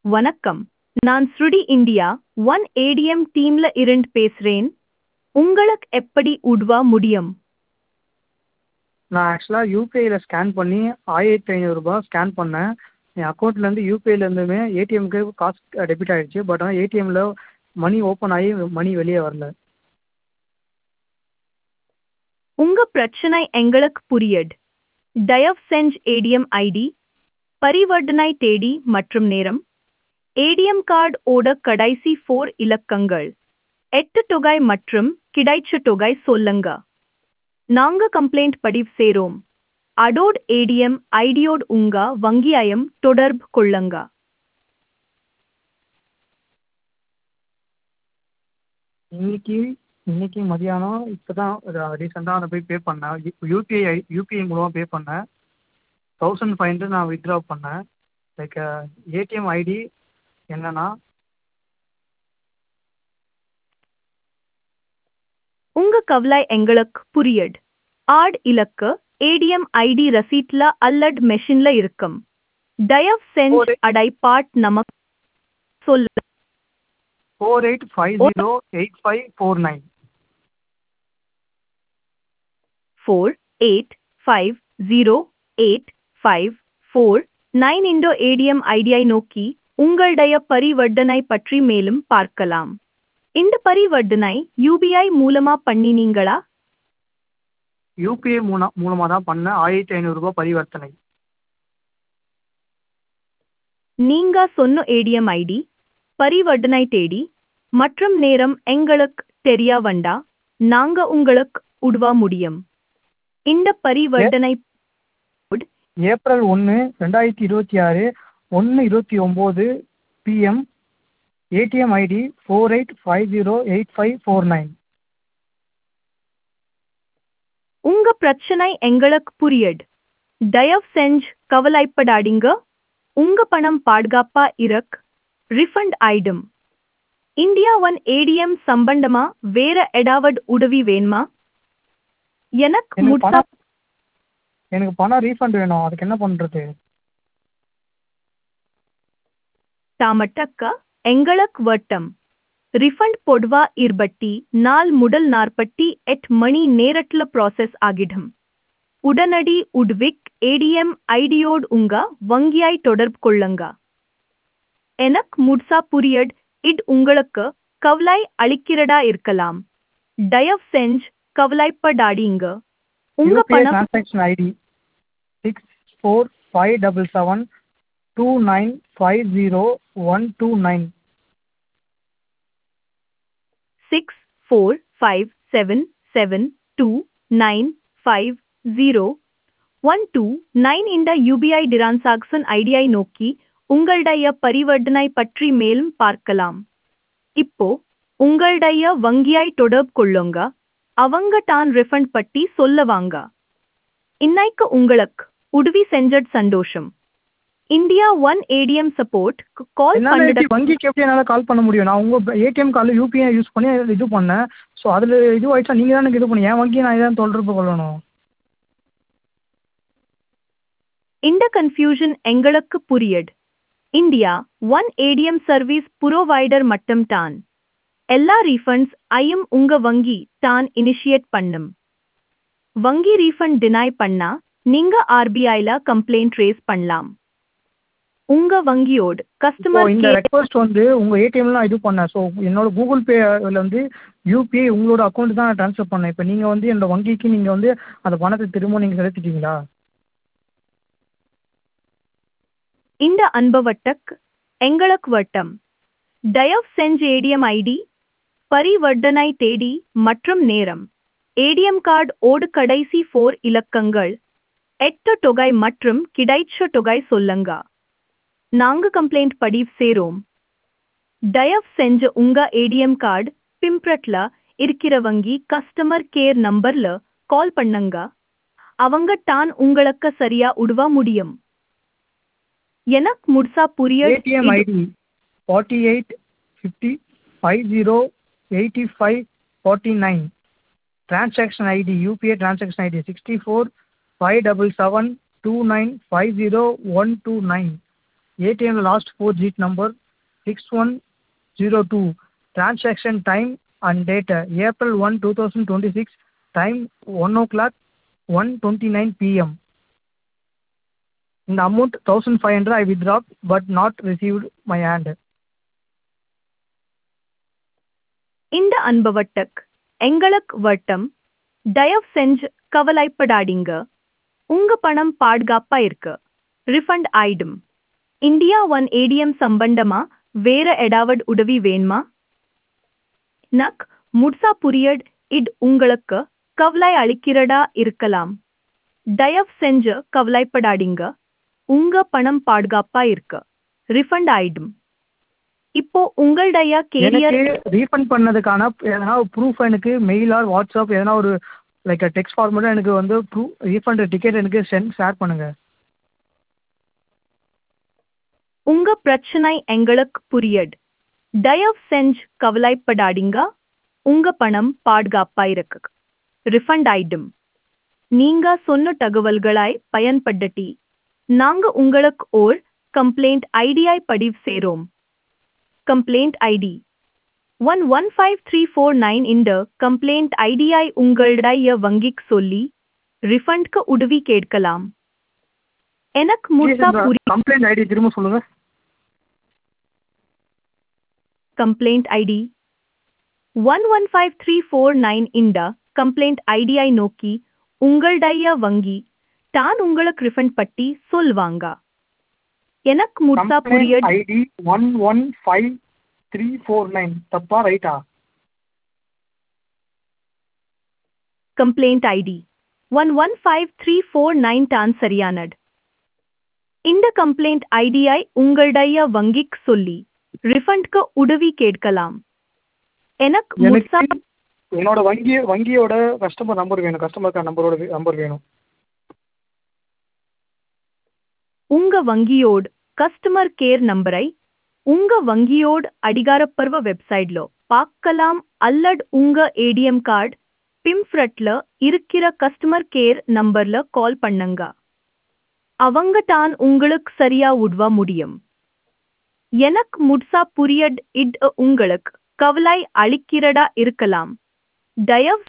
வணக்கம் நான் ஸ்ருடி இந்தியா ஒன் ஏடிஎம் டீம்ல இருந்து பேசுறேன் உங்களுக்கு எப்படி உதவ முடியும் நான் ஆக்சுவலாக யூபிஐயில் ஸ்கேன் பண்ணி ஆயிரத்தி ஐநூறுரூபா ஸ்கேன் பண்ணேன் என் அக்கௌண்ட்லேருந்து யூபிஐலேருந்துமே ஏடிஎம்க்கு காசு டெபிட் ஆகிடுச்சு பட் ஆனால் ஏடிஎம்மில் மணி ஓப்பன் ஆகி மணி வெளியே வரல உங்க பிரச்சனை எங்களுக்கு புரியுது தயவு செஞ்சு ஏடிஎம் ஐடி பரிவர்த்தனை தேதி மற்றும் நேரம் ஏடிஎம் கார்டு ஓட கடைசி ஃபோர் இலக்கங்கள் எட்டு தொகை மற்றும் கிடைச்ச தொகை சொல்லுங்க நாங்க கம்ப்ளைண்ட் பதிவு செய்றோம் அடோட் ஏடிஎம் ஐடியோடு உங்க வங்கியாயம் தொடர்பு கொள்ளுங்க இன்னைக்கு இன்னைக்கு மதியானம் இப்போ தான் ரீசெண்டாக நான் போய் பே பண்ணேன் யூபிஐ யூபிஐ மூலமாக பே பண்ணேன் தௌசண்ட் ஃபைவ் ஹண்ட்ரட் நான் வித்ட்ரா பண்ணேன் லைக் ஏடிஎம் ஐடி என்னன்னா உங்க கவலை எங்களுக்கு புரியுது ஆட் இலக்கு ஏடிஎம் ஐடி ரசீட்ல அல்லது மெஷின்ல இருக்கும் தயவு செஞ்சு ஒரு- அடைப்பாட் நமக்கு சொல்ல four eight five zero eight five four nine four eight five zero eight five four nine into ATM ஐடியை நோக்கி உங்களுடைய பரிவர்த்தனை பற்றி மேலும் பார்க்கலாம் இந்த பரிவர்த்தனை யூபிஐ மூலமா பண்ணினீங்களா யூபிஐ மூல மூலமாக தான் பண்ணேன் ஆயிரத்தி ஐநூறுரூபா பரிவர்த்தனை நீங்க சொன்ன ஏடிஎம் ஐடி பரிவர்த்தனை தேதி மற்றும் நேரம் எங்களுக்கு தெரிய வந்தா நாங்க உங்களுக்கு உதவ முடியும் இந்த பரிவர்த்தனை ஏப்ரல் ஒன்று ரெண்டாயிரத்தி இருபத்தி ஆறு ஒன்று இருபத்தி ஒம்பது PM ATM ID four eight five zero eight five four nine உங்க பிரச்சனை எங்களுக்கு புரியுது தயவு செஞ்சு கவலைப்படாதீங்க உங்க பணம் பாதுகாப்பா இருக் ரிஃபண்ட் ஆயிடும் இந்தியா ஒன் ஏடிஎம் சம்பந்தமா வேற ஏதாவது உதவி வேணுமா எனக்கு எனக்கு முட்டா பணம் எனக்கு பணம் ரீஃபண்ட் வேணும் அதுக்கு என்ன பண்ணுறது ತಾಮಟಕ್ಕ ಎಂಗಳಕ್ ವಟ್ಟಂ ರಿಫಂಡ್ ಪೊಡ್ವಾ ಇರ್ಬಟ್ಟಿ ನಾಲ್ ಮುಡಲ್ ನಾರ್ಪಟ್ಟಿ ಎಟ್ ಮಣಿ ನೇರಟ್ಲ ಪ್ರಾಸೆಸ್ ಆಗಿಢಂ உடனடி உட்விக் ஏடிஎம் ஐடியோடு உங்க வங்கியாய் தொடர்பு கொள்ளுங்க எனக் முட்சா புரியட் இட் உங்களுக்கு கவலை அளிக்கிறதா இருக்கலாம் தயவு செஞ்சு கவலைப்படாதீங்க உங்க யூபிஐ பணம் transaction ID six four five double seven two nine five zero one two nine six four five seven seven two nine five zero one two nine இந்த யூபிஐ டிரான்சாக்சன் ஐடியை நோக்கி உங்களுடைய பரிவர்த்தனை பற்றி மேலும் பார்க்கலாம் இப்போ உங்களுடைய வங்கியாய் தொடர்பு கொள்ளுங்க அவங்க தான் ரிஃபண்ட் பற்றி சொல்லுவாங்க இன்னைக்கு உங்களுக்கு உதவி செஞ்சது சந்தோஷம் India one ATM support call என்னால் பண்ணிட எப்படி வங்கிக்கு எப்படி என்னால் கால் பண்ண முடியும் நான் உங்கள் ஏடிஎம் கார்டில் யூபிஐ யூஸ் பண்ணி இது பண்ணேன் ஸோ அதில் இது ஆயிடுச்சா நீங்கள் தான் எனக்கு இது பண்ணி என் வங்கியை நான் இதான் தொடர்பு கொள்ளணும் இந்த கன்ஃபியூஷன் எங்களுக்கு புரியுது India one ATM service provider மட்டும் தான் எல்லா ரீஃபண்ட்ஸ் ஐயும் உங்க வங்கி தான் இனிஷியேட் பண்ணும் வங்கி ரீஃபண்ட் டினை பண்ணா நீங்க ஆர்பிஐல கம்ப்ளைண்ட் ரேஸ் பண்ணலாம் உங்க வங்கியோடு இப்போ கஸ்டமர் இந்த கேர் ரெக்வஸ்ட் வந்து உங்கள் ஏடிஎம்ல நான் இது பண்ணேன் ஸோ என்னோட கூகுள் பேல வந்து யூபிஐ உங்களோட அக்கௌண்ட் தான் நான் ட்ரான்ஸ்ஃபர் பண்ணேன் இப்போ நீங்கள் வந்து என்னோட வங்கிக்கு நீங்கள் வந்து அந்த பணத்தை திரும்ப நீங்கள் செலுத்திட்டீங்களா இந்த அன்பவட்டக் எங்களுக்கு வட்டம் தயவு செஞ்சு ஏடிஎம் ஐடி பரிவர்த்தனை தேதி மற்றும் நேரம் ஏடிஎம் கார்டு ஓடு கடைசி ஃபோர் இலக்கங்கள் எட்டு தொகை மற்றும் கிடைச்ச தொகை சொல்லுங்க நாங்க கம்ப்ளைண்ட் பதிவு சேரோம் தயவு செஞ்சு உங்க ஏடிஎம் கார்டு பிம்ப்ரட்ல இருக்கிற வங்கி கஸ்டமர் கேர் நம்பர்ல கால் பண்ணுங்க அவங்க தான் உங்களுக்கு சரியா உதவ முடியும் எனக்கு முழுசா புரிய ATM ID forty eight fifty five zero eighty five forty nine transaction ID UPI transaction ID sixty four five double seven two nine five zero one two nine ATM last four digit number six one zero two transaction time and date April one two thousand twenty six time one o'clock one twenty nine PM இந்த amount thousand five hundred I withdraw but not received my hand இந்த அனுபவத்துக்கு எங்களுக்கு வட்டம் தயவு செஞ்சு கவலைப்படாதீங்க உங்க பணம் பாதுகாப்பா இருக்கு ரிஃபண்ட் ஆயிடும் இந்தியா ஒன் ஏடிஎம் சம்பந்தமா வேற ஏதாவது உதவி வேணுமா நக் முட்சா புரியட் இட் உங்களுக்கு கவலை அளிக்கிறதா இருக்கலாம் தயவு செஞ்சு கவலைப்படாதீங்க உங்க பணம் பாதுகாப்பா இருக்கு ரிஃபண்ட் ஆயிடும் இப்போ உங்களுடைய கேரியர் எனக்கு ரீஃபண்ட் பண்ணதுக்கான எதனா ப்ரூஃப் எனக்கு மெயில் ஆர் வாட்ஸ்அப் எதனா ஒரு லைக் டெக்ஸ்ட் ஃபார்மேட்டாக எனக்கு வந்து ப்ரூ ரீஃபண்ட் டிக்கெட் எனக்கு சென்ட் ஷேர் பண்ணுங்கள் உங்க பிரச்சனை எங்களுக்கு புரியட் தயவு செஞ்சு கவலைப்படாதீங்க உங்க பணம் பாதுகாப்பா இருக்கு ரிஃபண்ட் ஆயிடும் நீங்க சொன்ன தகவல்களாய் பயன்படுத்தி நாங்க உங்களுக்கு ஓர் கம்ப்ளைண்ட் ஐடியாய் பதிவு செய்றோம் complaint ID one one five three four nine இந்த கம்ப்ளைண்ட் ஐடியாய் உங்களுடைய வங்கிக்கு சொல்லி ரிஃபண்ட்க்கு உதவி கேட்கலாம் எனக்கு முழுசா புரி கம்ப்ளைண்ட் ஐடி திரும்ப சொல்லுங்கள் complaint ID one one five three four nine இந்த கம்ப்ளைண்ட் ஐடியை நோக்கி உங்களுடைய வங்கி தான் உங்களுக்கு ரிஃபண்ட் பட்டி சொல்வாங்க எனக்கு முழுசா புரிய ID one one five three four nine தப்பா ரைட்டா complaint ID one one five three four nine தான் சரியானது இந்த கம்ப்ளைண்ட் ஐடியை உங்களுடைய வங்கிக்கு சொல்லி ரிஃபண்ட்க்கு உதவி கேட்கலாம் எனக்கு முழுசா எனக்கு என்னோட வங்கி வங்கியோட கஸ்டமர் நம்பர் வேணும் கஸ்டமர் கேர் நம்பரோட நம்பர் வேணும் உங்க வங்கியோட கஸ்டமர் கேர் நம்பரை உங்க வங்கியோட அதிகாரப்பூர்வ வெப்சைட்ல பார்க்கலாம் அல்லது உங்க ஏடிஎம் கார்டு பிம்ஃப்ரட்ல இருக்கிற கஸ்டமர் கேர் நம்பர்ல கால் பண்ணுங்க அவங்க தான் உங்களுக்கு சரியா உதவ முடியும் எனக்கு முட்சா புரியட் இட் உங்களுக்கு கவலை அளிக்கிறதா இருக்கலாம் தயவு